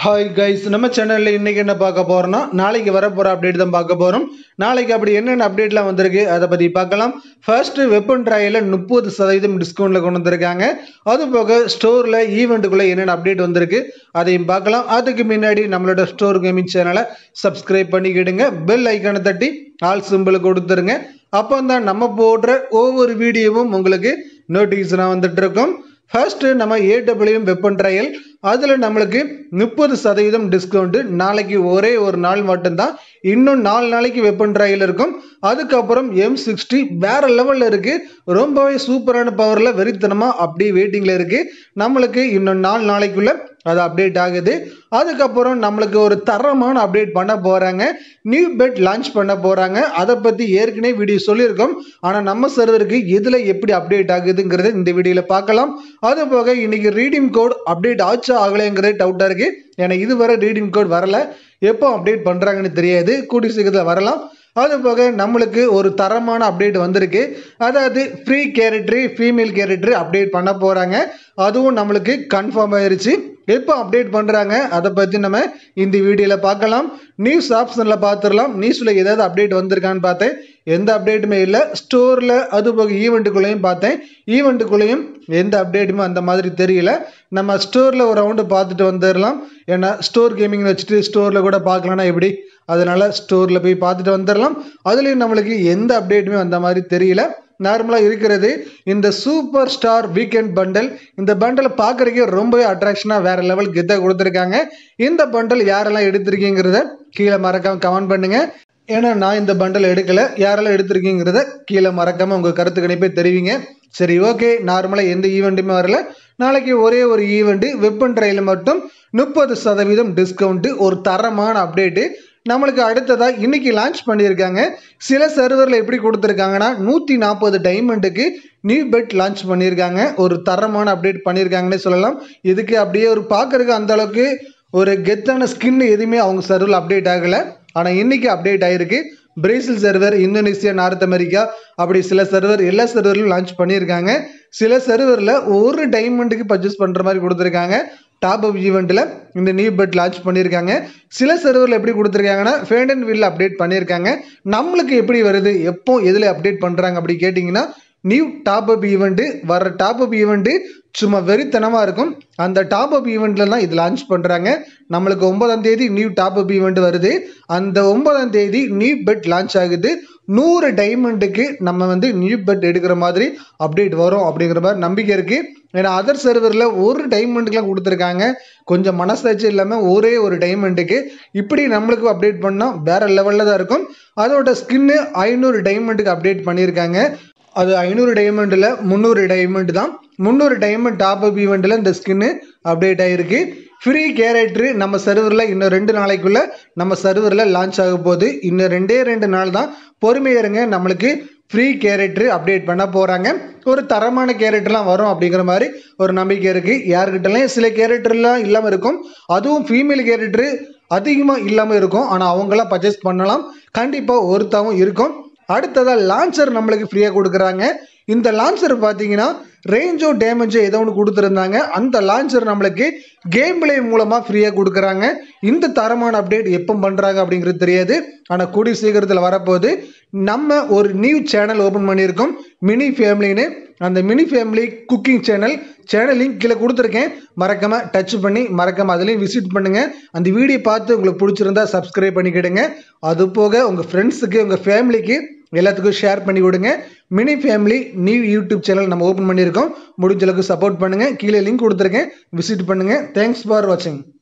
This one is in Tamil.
ஹாய் கைஸ் நம்ம சேனலில் இன்றைக்கி என்ன பார்க்க போகிறோம்னா நாளைக்கு வரப்போகிற அப்டேட் தான் பார்க்க போகிறோம் நாளைக்கு அப்படி என்னென்ன அப்டேட்லாம் வந்திருக்கு அதை பற்றி பார்க்கலாம் ஃபர்ஸ்ட்டு வெப்பன் ட்ராயில் முப்பது சதவீதம் டிஸ்கவுண்ட்டில் கொண்டு வந்திருக்காங்க அது போக ஸ்டோரில் ஈவெண்ட்டுக்குள்ளே என்னென்ன அப்டேட் வந்திருக்கு அதையும் பார்க்கலாம் அதுக்கு முன்னாடி நம்மளோட ஸ்டோர் கேமிங் சேனலை சப்ஸ்கிரைப் பண்ணிக்கிடுங்க பெல் ஐக்கானை தட்டி ஆல் சிம்பிள் கொடுத்துருங்க அப்போ தான் நம்ம போடுற ஒவ்வொரு வீடியோவும் உங்களுக்கு நோட்டிஃபிகேஷனாக வந்துட்டு இருக்கும் ஃபர்ஸ்ட்டு நம்ம ஏடபிள்யூஎம் வெப்பன் ட்ரையல் அதில் நம்மளுக்கு முப்பது சதவீதம் டிஸ்கவுண்ட்டு நாளைக்கு ஒரே ஒரு நாள் மட்டும்தான் இன்னும் நாலு நாளைக்கு வெப்பன் ட்ரையல் இருக்கும் அதுக்கப்புறம் எம் சிக்ஸ்டி வேற லெவலில் இருக்குது ரொம்பவே சூப்பரான பவரில் வெறித்தனமாக அப்படியே வெயிட்டிங்கில் இருக்குது நம்மளுக்கு இன்னும் நாலு நாளைக்குள்ளே அது அப்டேட் ஆகுது அதுக்கப்புறம் நம்மளுக்கு ஒரு தரமான அப்டேட் பண்ண போகிறாங்க நியூ பெட் லான்ச் பண்ண போகிறாங்க அதை பற்றி ஏற்கனவே வீடியோ சொல்லியிருக்கோம் ஆனால் நம்ம சர்வருக்கு இதில் எப்படி அப்டேட் ஆகுதுங்கிறத இந்த வீடியோவில் பார்க்கலாம் அது போக இன்னைக்கு ரீடிங் கோட் அப்டேட் ஆச்சா ஆகலைங்கிறது டவுட்டாக இருக்குது ஏன்னா இதுவரை ரீடிங் கோட் வரல எப்போ அப்டேட் பண்ணுறாங்கன்னு தெரியாது கூடிய சீக்கிரத்தில் வரலாம் அது போக நம்மளுக்கு ஒரு தரமான அப்டேட் வந்திருக்கு அதாவது free character female character update பண்ண போகிறாங்க அதுவும் நம்மளுக்கு கன்ஃபார்ம் ஆயிருச்சு எப்போ அப்டேட் பண்ணுறாங்க அதை பற்றி நம்ம இந்த வீடியோவில் பார்க்கலாம் நியூஸ் ஆப்ஷனில் பார்த்துடலாம் நியூஸில் ஏதாவது அப்டேட் வந்திருக்கான்னு பார்த்தேன் எந்த அப்டேட்டுமே இல்லை ஸ்டோரில் அது போக ஈவெண்ட்டுக்குள்ளேயும் பார்த்தேன் ஈவெண்ட்டுக்குள்ளேயும் எந்த அப்டேட்டுமே அந்த மாதிரி தெரியல நம்ம ஸ்டோரில் ஒரு ரவுண்டு பார்த்துட்டு வந்துடலாம் ஏன்னா ஸ்டோர் கேமிங் வச்சுட்டு ஸ்டோரில் கூட பார்க்கலாம்னா எப்படி அதனால் ஸ்டோரில் போய் பார்த்துட்டு வந்துடலாம் அதுலேயும் நம்மளுக்கு எந்த அப்டேட்டுமே அந்த மாதிரி தெரியல நார்மலாக இருக்கிறது இந்த சூப்பர் ஸ்டார் வீக்கெண்ட் பண்டல் இந்த பண்டலை பார்க்குறதுக்கே ரொம்பவே அட்ராக்ஷனாக வேறு லெவல் கெத்தாக கொடுத்துருக்காங்க இந்த பண்டல் யாரெல்லாம் எடுத்திருக்கீங்கிறத கீழே மறக்காம கமெண்ட் பண்ணுங்கள் ஏன்னா நான் இந்த பண்டல் எடுக்கலை யாரெல்லாம் எடுத்திருக்கீங்கிறத கீழே மறக்காமல் உங்கள் கருத்து கணிப்பை தெரிவிங்க சரி ஓகே நார்மலாக எந்த ஈவெண்ட்டுமே வரல நாளைக்கு ஒரே ஒரு ஈவெண்ட்டு வெப்பன் ட்ரையில் மட்டும் முப்பது சதவீதம் டிஸ்கவுண்ட்டு ஒரு தரமான அப்டேட்டு நம்மளுக்கு அடுத்ததாக இன்னைக்கு லான்ச் பண்ணியிருக்காங்க சில சர்வரில் எப்படி கொடுத்துருக்காங்கன்னா நூற்றி நாற்பது டைமண்டுக்கு நியூ பெட் லான்ச் பண்ணியிருக்காங்க ஒரு தரமான அப்டேட் பண்ணியிருக்காங்கன்னே சொல்லலாம் இதுக்கு அப்படியே ஒரு பார்க்கறதுக்கு அந்த அளவுக்கு ஒரு கெத்தான ஸ்கின் எதுவுமே அவங்க சர்வரில் அப்டேட் ஆகலை ஆனால் இன்னைக்கு அப்டேட் ஆகிருக்கு Brazil server Indonesia North America அப்படி சில சர்வர் எல்லா சர்வர்லையும் லான்ச் பண்ணியிருக்காங்க சில சர்வரில் ஒரு டைமண்டுக்கு பர்ச்சேஸ் பண்ணுற மாதிரி கொடுத்துருக்காங்க டாப் அப் ஈவெண்ட்டில் இந்த நியூ பெட் லான்ச் பண்ணியிருக்காங்க சில சர்வரில் எப்படி கொடுத்துருக்காங்கன்னா ஃபேண்ட் அண்ட் வில் அப்டேட் பண்ணியிருக்காங்க நம்மளுக்கு எப்படி வருது எப்போ எதில் அப்டேட் பண்ணுறாங்க அப்படி கேட்டிங்கன்னா நியூ டாப் அப் ஈவெண்ட்டு வர டாப் அப் ஈவெண்ட்டு சும்மா வெறித்தனமாக இருக்கும் அந்த டாப் அப் ஈவெண்ட்டில் தான் இது லான்ச் பண்ணுறாங்க நம்மளுக்கு ஒன்பதாம் தேதி நியூ டாப் அப் ஈவெண்ட் வருது அந்த ஒன்பதாம் தேதி நியூ பெட் லான்ச் ஆகுது நூறு டைமண்டுக்கு நம்ம வந்து நியூ பெட் எடுக்கிற மாதிரி அப்டேட் வரும் அப்படிங்கிற மாதிரி நம்பிக்கை இருக்குது ஏன்னா அதர் சர்வரில் ஒரு டைமண்டுக்குலாம் கொடுத்துருக்காங்க கொஞ்சம் மனசாட்சி இல்லாமல் ஒரே ஒரு டைமண்டுக்கு இப்படி நம்மளுக்கு அப்டேட் பண்ணால் வேறு லெவலில் தான் இருக்கும் அதோட ஸ்கின்னு ஐநூறு டைமண்டுக்கு அப்டேட் பண்ணியிருக்காங்க அது ஐநூறு டைமண்டில் முந்நூறு டைமண்ட் தான் முந்நூறு டைமண்ட் டாப் அப் ஈவெண்ட்டில் இந்த ஸ்கின்னு அப்டேட் ஆகிருக்கு ஃப்ரீ கேரக்டரு நம்ம சர்வரில் இன்னும் ரெண்டு நாளைக்குள்ளே நம்ம சர்வரில் லான்ச் ஆக போகுது இன்னும் ரெண்டே ரெண்டு நாள் தான் பொறுமையாக நம்மளுக்கு ஃப்ரீ கேரக்டரு அப்டேட் பண்ண போகிறாங்க ஒரு தரமான கேரக்டர்லாம் வரும் அப்படிங்கிற மாதிரி ஒரு நம்பிக்கை இருக்குது யாருக்கிட்டலாம் சில கேரக்டர்லாம் இல்லாமல் இருக்கும் அதுவும் ஃபீமேல் கேரக்டரு அதிகமாக இல்லாமல் இருக்கும் ஆனால் அவங்களாம் பர்ச்சேஸ் பண்ணலாம் கண்டிப்பாக ஒருத்தாவும் இருக்கும் அடுத்ததாக லான்ச்சர் நம்மளுக்கு ஃப்ரீயாக கொடுக்குறாங்க இந்த லான்ச்சர் பார்த்தீங்கன்னா ரேஞ்சோ டேமேஜோ ஏதோ ஒன்று கொடுத்துருந்தாங்க அந்த லான்ச்சர் நம்மளுக்கு கேம் பிளே மூலமாக ஃப்ரீயாக கொடுக்குறாங்க இந்த தரமான அப்டேட் எப்போ பண்ணுறாங்க அப்படிங்கிறது தெரியாது ஆனால் கூடிய சீக்கிரத்தில் வரப்போகுது நம்ம ஒரு நியூ சேனல் ஓப்பன் பண்ணியிருக்கோம் மினி ஃபேமிலின்னு அந்த mini family cooking channel channel link கீழே கொடுத்துருக்கேன் மறக்காமல் டச் பண்ணி மறக்காமல் அதுலேயும் விசிட் பண்ணுங்கள் அந்த வீடியோ பார்த்து உங்களுக்கு பிடிச்சிருந்தா சப்ஸ்கிரைப் பண்ணிக்கிடுங்க அது போக உங்கள் ஃப்ரெண்ட்ஸுக்கு உங்கள் ஃபேமிலிக்கு எல்லாத்துக்கும் ஷேர் பண்ணி விடுங்க mini family new YouTube channel நம்ம ஓப்பன் பண்ணியிருக்கோம் முடிஞ்ச அளவுக்கு சப்போர்ட் பண்ணுங்கள் கீழே லிங்க் கொடுத்துருக்கேன் விசிட் பண்ணுங்கள் தேங்க்ஸ் ஃபார் வாட்சிங்